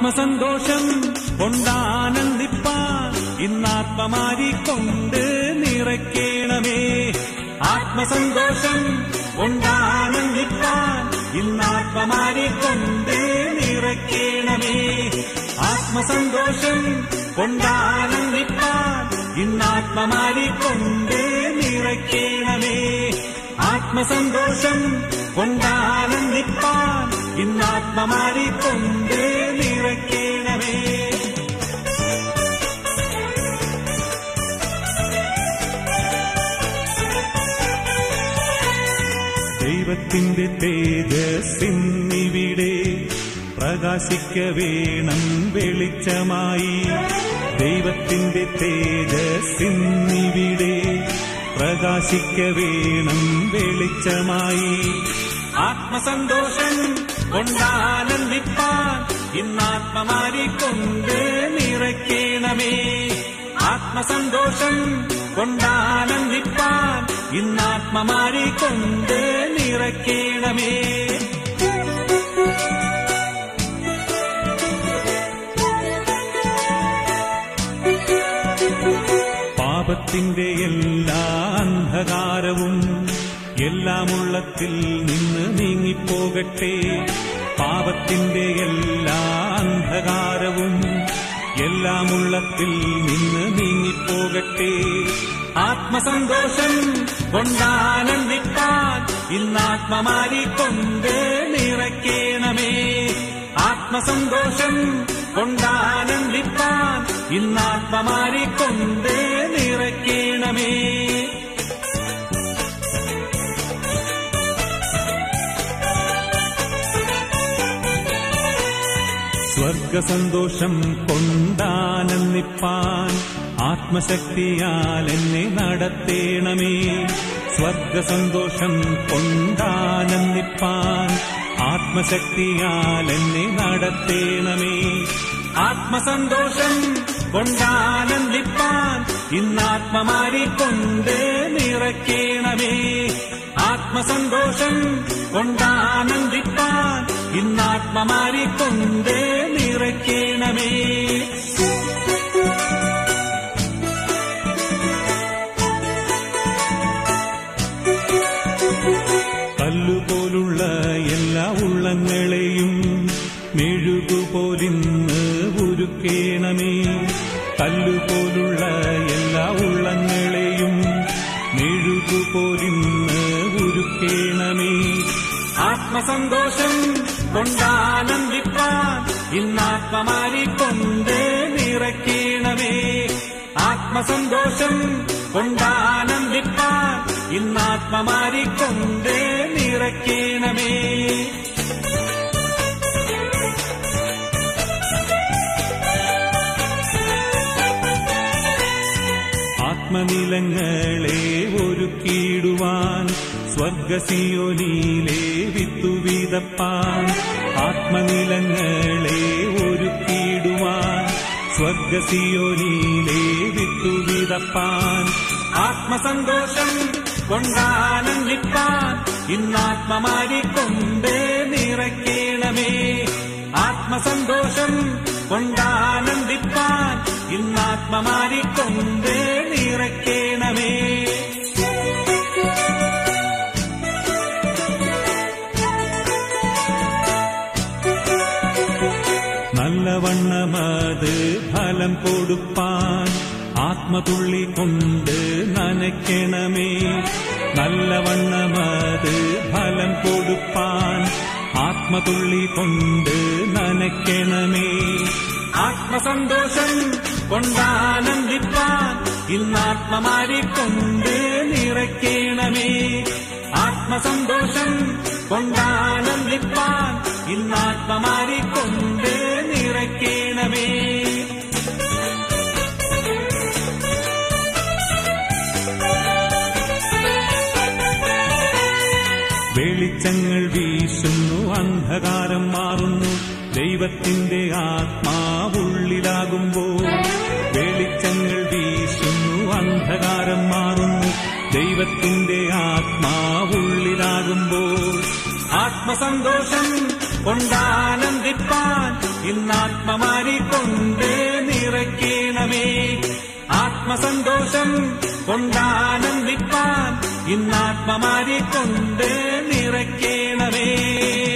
ആത്മസന്തോഷം കൊണ്ടാനന്ദിപ്പാൻ ഇന്നാത്മമാരി കൊണ്ട് നിറയ്ക്കണമേ ആത്മസന്തോഷം കൊണ്ടാനന്ദിപ്പാൻ ഇന്നാത്മമാരി കൊണ്ട് നിറയ്ക്കണമേ ആത്മസന്തോഷം കൊണ്ടാനന്ദിപ്പാൻ ഇന്നാത്മമാരി കൊണ്ട് നിറയ്ക്കണമേ ആത്മസന്തോഷം കൊണ്ടാനന്ദിപ്പാൻ ഇന്നാത്മമാരി കൊണ്ട് നിറയ്ക്കണമേ ദൈവത്തിന്റെ തേജസ്സിന്നിവിടെ പ്രകാശിക്ക വേണം വെളിച്ചമായി ദൈവത്തിന്റെ തേജസ്സിന്നിവിടെ പ്രകാശിക്ക വേണം വെളിച്ചമായി ആത്മസന്തോഷം കൊണ്ടാനന്ദിപ്പാൻ ഇന്നാത്മമാരി കൊണ്ട് നിറയ്ക്കണമേ ആത്മസന്തോഷം കൊണ്ടാനന്ദിപ്പാൻ ഇന്നാത്മമാരി കൊണ്ട് നിറയ്ക്കണമേ പാപത്തിന്റെ എല്ലാ അന്ധകാരവും എല്ലാം ഉള്ളത്തിൽ നിന്ന് നീങ്ങിപ്പോകട്ടെ പാപത്തിന്റെ എല്ലാ അന്ധകാരവും എല്ലാം ഉള്ളത്തിൽ നിന്ന് നീങ്ങിപ്പോകട്ടെ ആത്മസന്തോഷം കൊണ്ടാനന്ദിപ്പാൻ ഇന്നാത്മമാരി കൊണ്ട് നിറയ്ക്കണമേ ആത്മസന്തോഷം കൊണ്ടാനന്ദിപ്പാൻ ഇന്നാത്മമാരി കൊണ്ട് നിറയ്ക്കണമേ സ്വർഗസന്തോഷം കൊണ്ടാനന്ദിപ്പാൻ ആത്മശക്തിയാൽ എന്നെ നടത്തേണമേ സ്വർഗസന്തോഷം കൊണ്ടാനന്ദിപ്പാൻ ആത്മശക്തിയാൽ എന്നെ നടത്തേണമേ ആത്മസന്തോഷം കൊണ്ടാനന്ദിപ്പാൻ ഇന്നാത്മമാരി കൊണ്ട് നിറയ്ക്കണമേ ആത്മസന്തോഷം കൊണ്ടാനന്ദിപ്പാൻ ഇന്നാത്മമാരി കൊണ്ട് നിറയ്ക്കണമേ കല്ലുപോലുള്ള എല്ലാ ഉള്ളങ്ങളെയും മെഴുകുപോലിന്ന് ഉരുക്കേണമേ കല്ലുപോലുള്ള എല്ലാ ഉള്ളങ്ങളെയും മെഴുകുപോലിന്ന് ഉരുക്കേണമേ ആത്മസന്തോഷം കൊണ്ടാനന്ദിപ്പാൻ ഇന്നാത്മമാരി കൊണ്ട് നിറയ്ക്കണമേ ആത്മസന്തോഷം കൊണ്ടാനന്ദിപ്പാൻ ഇന്നാത്മമാരി കൊണ്ട് നിറയ്ക്കണമേ ആത്മനിലങ്ങളെ ഒരുക്കിയിടുവാൻ സ്വർഗസിയോനിയിലെ വിത്തുവീതപ്പാൻ ആത്മനിലങ്ങളെ ഒരുക്കിയിടുവാൻ സ്വർഗസിയോനിയിലെ വിത്തുവീതപ്പാൻ ആത്മസന്തോഷം കൊണ്ടാനന്ദിപ്പാൻ ഇന്നാത്മമാരി കൊണ്ട് നിറയ്ക്കണമേ ആത്മസന്തോഷം കൊണ്ടാനന്ദിപ്പാൻ ഇന്നാത്മമാരി കൊണ്ട് നിറയ്ക്കണമേ നല്ലവണ്ണമത് ഫലം കൊടുപ്പാൻ ആത്മതുള്ളി കൊണ്ട് നനയ്ക്കണമേ നല്ലവണ്ണമത് ഫലം കൊടുപ്പാൻ ആത്മതുള്ളി കൊണ്ട് നനയ്ക്കണമേ ആത്മസന്തോഷം കൊണ്ടാനന്ദിപ്പാൻ ഇന്നാത്മമാരി കൊണ്ട് നിറയ്ക്കണമേ ആത്മസന്തോഷം കൊണ്ടാനന്ദിപ്പാൻ ഇന്നാത്മമാരി കൊണ്ട് നിറയ്ക്കണമേ വെളിച്ചങ്ങൾ വീശുന്നു അന്ധകാരം മാറുന്നു ദൈവത്തിന്റെ ആത്മാവുള്ളിലാകുമ്പോൾ വെളിച്ചങ്ങൾ വീശുന്നു അന്ധകാരം മാറുന്നു ദൈവത്തിന്റെ ആത്മാവുള്ളിലാകുമ്പോൾ ആത്മസന്തോഷം കൊണ്ടാനന്ദി ആനന്ദിപ്പാൻ ഇന്നാത്മമാരി കൊണ്ട് നിറയ്ക്കണമേ ആത്മസന്തോഷം കൊണ്ടാനന്ദിപ്പാൻ ഇന്നാത്മമാരി കൊണ്ട് നിറയ്ക്കണമേ